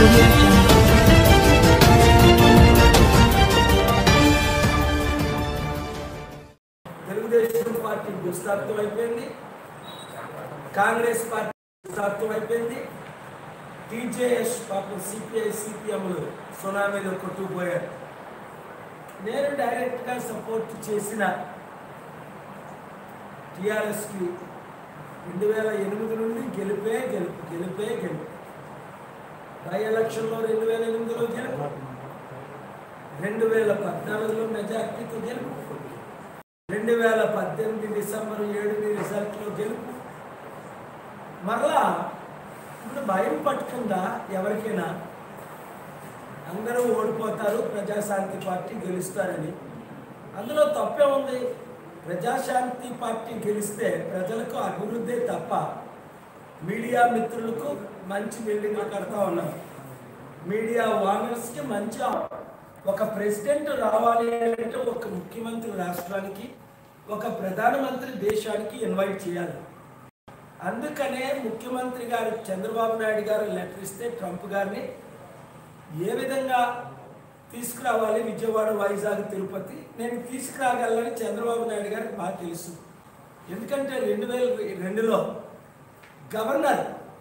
audio jungle. Telugu Desam party దుస్తాత్వం అయిపోయింది Congress party దుస్తాత్వం అయిపోయింది టీజేఎస్ పాపం సిపిఐ సిపిఎంలు సునామీలో కొట్టుకుపోయారు నేను డైరెక్ట్గా సపోర్ట్ చేసిన టిఆర్ఎస్కి రెండు వేల ఎనిమిది నుండి గెలిపే గెలుపు గెలిపే గెలుపు బై ఎలక్షన్లో రెండు వేల ఎనిమిదిలో గెలుపు రెండు వేల పద్నాలుగులో మెజార్టీతో గెలుపు రెండు వేల పద్దెనిమిది డిసెంబర్ ఏడుని రిజల్ట్లో గెలుపు మరలా ఇప్పుడు భయం పట్టుకుందా ఎవరికైనా అందరూ ఓడిపోతారు ప్రజాశాంతి పార్టీ గెలుస్తారని అందులో తప్పే ఉంది ప్రజాశాంతి పార్టీ గెలిస్తే ప్రజలకు అభివృద్ధి తప్ప మీడియా మిత్రులకు మంచి బిల్డింగ్లు కడతా ఉన్నాం మీడియా ఓనర్స్కి మంచి ఒక ప్రెసిడెంట్ రావాలి అంటే ఒక ముఖ్యమంత్రి రాష్ట్రానికి ఒక ప్రధానమంత్రి దేశానికి ఇన్వైట్ చేయాలి అందుకనే ముఖ్యమంత్రి గారు చంద్రబాబు నాయుడు గారు లెటర్ ఇస్తే ట్రంప్ గారిని ఏ విధంగా తీసుకురావాలి విజయవాడ వైజాగ్ తిరుపతి నేను తీసుకురాగలని చంద్రబాబు నాయుడు గారికి బాగా తెలుసు ఎందుకంటే రెండు వేల రెండులో గవర్నర్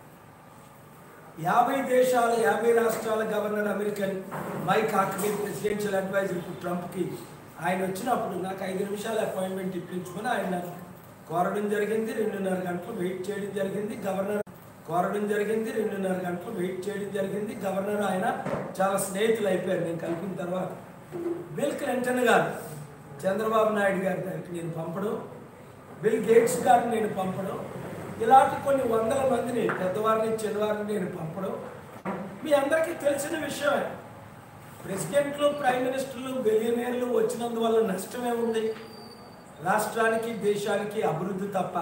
యాభై దేశాల యాభై రాష్ట్రాల governor American Mike Hackley presidential adviser ఇప్పుడు ట్రంప్కి ఆయన వచ్చినప్పుడు నాకు ఐదు నిమిషాల అపాయింట్మెంట్ ఇప్పించుకొని ఆయన నాకు కోరడం జరిగింది రెండున్నర గంటలు వెయిట్ చేయడం జరిగింది గవర్నర్ కోరడం జరిగింది రెండున్నర గంటలు వెయిట్ చేయడం జరిగింది గవర్నర్ ఆయన చాలా స్నేహితులు అయిపోయారు నేను కలిపిన తర్వాత బిల్ క్లింటన్ గారు చంద్రబాబు నాయుడు గారి దగ్గరికి నేను పంపడం బిల్ గేట్స్ గారిని నేను పంపడం ఇలాంటి కొన్ని వందల మందిని పెద్దవారిని చిన్నవారిని నేను పంపడం మీ అందరికీ తెలిసిన విషయమే ప్రెసిడెంట్లు ప్రైమ్ మినిస్టర్లు బిలియనీర్లు వచ్చినందువల్ల నష్టమే ఉంది రాష్ట్రానికి దేశానికి అభివృద్ధి తప్ప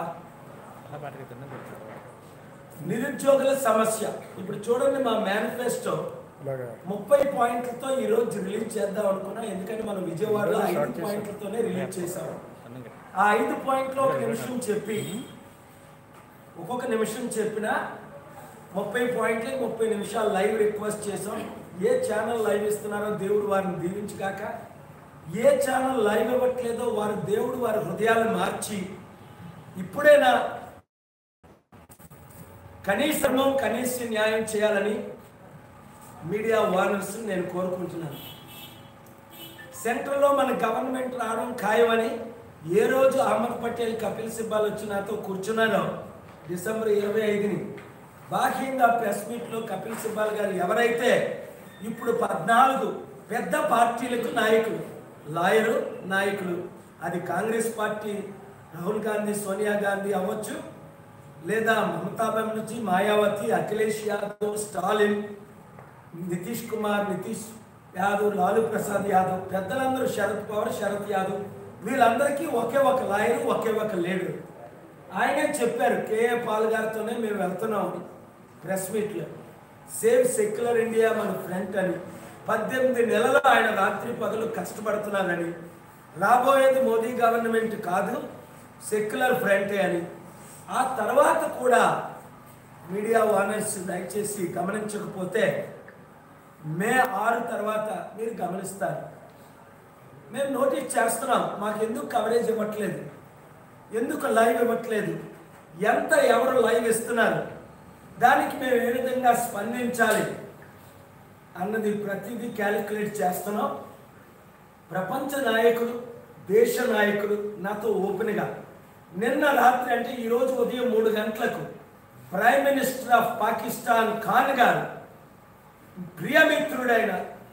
నిరుద్యోగుల సమస్య ఇప్పుడు చూడండి మా మేనిఫెస్టో ముప్పై పాయింట్లతో ఈ రోజు రిలీజ్ చేద్దాం అనుకున్నా ఎందుకంటే మనం విజయవాడలో ఐదు పాయింట్లతోనే రిలీజ్ చేసాం ఆ ఐదు పాయింట్లు ఒక నిమిషం చెప్పి ఒక్కొక్క నిమిషం చెప్పిన ముప్పై పాయింట్లు ముప్పై నిమిషాలు లైవ్ రిక్వెస్ట్ చేసాం ఏ ఛానల్ లైవ్ ఇస్తున్నారో దేవుడు వారిని దీవించగాక ఏ ఛానల్ లైవ్ ఇవ్వట్లేదో వారి దేవుడు వారి హృదయాలను మార్చి ఇప్పుడైనా కనీసము కనీస న్యాయం చేయాలని మీడియా వార్నర్స్ నేను కోరుకుంటున్నాను సెంట్రల్లో మన గవర్నమెంట్ రావడం ఖాయమని ఏ రోజు అహ్మద్ పటేల్ కపిల్ సిబ్బాల్ వచ్చి నాతో కూర్చున్నారో డిసెంబర్ ఇరవై ఐదుని బాహ్యంగా ప్రెస్ మీట్లో కపిల్ సిబ్బాల్ గారు ఎవరైతే ఇప్పుడు పద్నాలుగు పెద్ద పార్టీలకు నాయకులు లాయరు నాయకులు అది కాంగ్రెస్ పార్టీ రాహుల్ గాంధీ సోనియా గాంధీ అవ్వచ్చు లేదా మమతా బెనర్జీ మాయావతి అఖిలేష్ యాదవ్ స్టాలిన్ నితీష్ కుమార్ నితీష్ యాదవ్ లాలూ ప్రసాద్ యాదవ్ పెద్దలందరూ శరద్ పవార్ శరద్ యాదవ్ వీళ్ళందరికీ ఒకే ఒక లాయరు ఒకే ఒక లీడర్ ఆయనే చెప్పారు కేఏ పాల్ గారితోనే మేము వెళ్తున్నాం ప్రెస్ మీట్లో సేవ్ సెక్యులర్ ఇండియా మన ఫ్రంట్ అని పద్దెనిమిది నెలలు ఆయన రాత్రి పగలు కష్టపడుతున్నారని రాబోయేది మోదీ గవర్నమెంట్ కాదు సెక్యులర్ ఫ్రంటే అని ఆ తర్వాత కూడా మీడియా ఓనర్స్ దయచేసి గమనించకపోతే మే ఆరు తర్వాత మీరు గమనిస్తారు మేము నోటీస్ చేస్తున్నాం మాకు ఎందుకు కవరేజ్ ఇవ్వట్లేదు ఎందుకు లైవ్ ఇవ్వట్లేదు ఎంత ఎవరు లైవ్ ఇస్తున్నారు దానికి మేము ఏ విధంగా స్పందించాలి అన్నది ప్రతిదీ క్యాలిక్యులేట్ చేస్తున్నాం ప్రపంచ నాయకులు దేశ నాయకులు నాతో ఓపెన్గా నిన్న రాత్రి అంటే ఈరోజు ఉదయం మూడు గంటలకు prime minister of Pakistan Khan గారు ప్రియమిత్రుడైన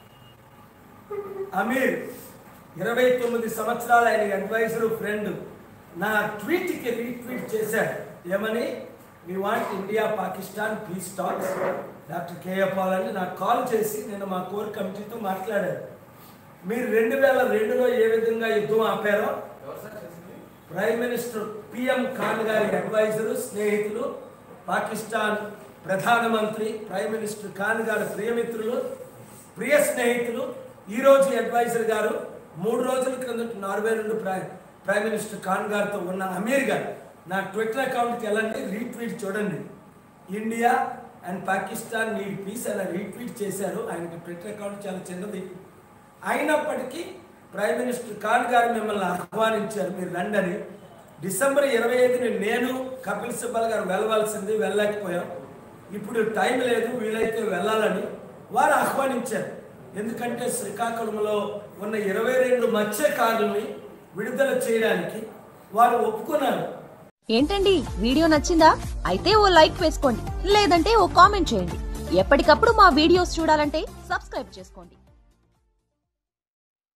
అమీర్ ఇరవై తొమ్మిది సంవత్సరాల ఆయన అడ్వైజరు ఫ్రెండ్ నా ట్వీట్కి రీట్వీట్ చేశాడు ఏమని మీ want India Pakistan peace talks doctor KA Paul అని నాకు కాల్ చేసి నేను మా కోర్ కమిటీతో మాట్లాడారు మీరు రెండు వేల రెండులో ఏ విధంగా యుద్ధం ఆపారో ప్రైమ్ మినిస్టర్ పిఎం ఖాన్ గారి అడ్వైజరు స్నేహితులు పాకిస్తాన్ ప్రధానమంత్రి ప్రైమ్ మినిస్టర్ ఖాన్ గారి ప్రియమిత్రులు ప్రియ స్నేహితులు ఈరోజు అడ్వైజర్ గారు మూడు రోజుల క్రిందట నార్వే నుండి ప్రైమ్ ప్రైమ్ మినిస్టర్ ఖాన్ గారితో ఉన్న అమీర్ గారు నా ట్విట్టర్ అకౌంట్కి వెళ్ళండి రీట్వీట్ చూడండి India and Pakistan need peace అని రీట్వీట్ చేశారు ఆయనకి ట్విట్టర్ అకౌంట్ చాలా చిన్నది అయినప్పటికీ ప్రైమ్ మినిస్టర్ ఖాన్ గారు మిమ్మల్ని ఆహ్వానించారు మీరు రండి అని డిసెంబర్ ఇరవై ఐదుని నేను కపిల్ సిబ్బల్ గారు వెళ్ళవలసింది వెళ్ళలేకపోయాం ఇప్పుడు టైం లేదు వీలైతే వెళ్ళాలని వారు ఆహ్వానించారు ఎందుకంటే శ్రీకాకుళంలో ఉన్న ఇరవై రెండు మత్స్యకారుల్ని విడుదల చేయడానికి వారు ఒప్పుకున్నారు ఏంటండి వీడియో నచ్చిందా అయితే ఓ లైక్ వేసుకోండి లేదంటే ఓ కామెంట్ చేయండి ఎప్పటికప్పుడు మా వీడియోస్ చూడాలంటే సబ్స్క్రైబ్ చేసుకోండి